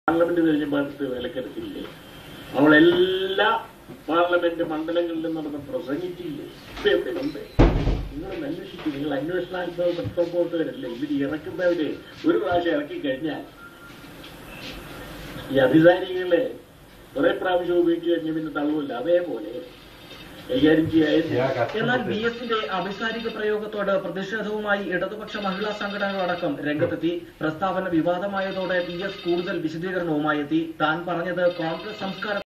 parliament തെരഞ്ഞെടുപ്പ് വിലക്കെടുത്തില്ലേ അവളെല്ലാ parliament മണ്ഡലങ്ങളിലും നടന്ന് പ്രസംഗിച്ചില്ലേ ഇപ്പൊ എവിടെയുണ്ട് നിങ്ങളൊന്ന് അന്വേഷിക്കും നിങ്ങൾ അന്വേഷണാത്മക പത്രപ്രവർത്തകരല്ലേ ഇവർ ഇറക്കുന്നവര് ഒരു പ്രാവശ്യം ഇറക്കി കഴിഞ്ഞാൽ ഈ അധികാരികളെ കുറെ പ്രാവശ്യം ഉപയോഗിച്ച് കഴിഞ്ഞ് പിന്നെ തള്ളുമില്ല അതേപോലെ കൈകാര്യം ചെയ്യാൻ എന്നാൽ ബി എസിന്റെ അവിസാരിക പ്രയോഗത്തോട് പ്രതിഷേധവുമായി ഇടതുപക്ഷ മഹിളാ സംഘടനകളടക്കം രംഗത്തെത്തി പ്രസ്താവന വിവാദമായതോടെ ബി എസ് കൂടുതൽ വിശദീകരണവുമായി എത്തി താൻ പറഞ്ഞത് കോൺഗ്രസ് സംസ്കാര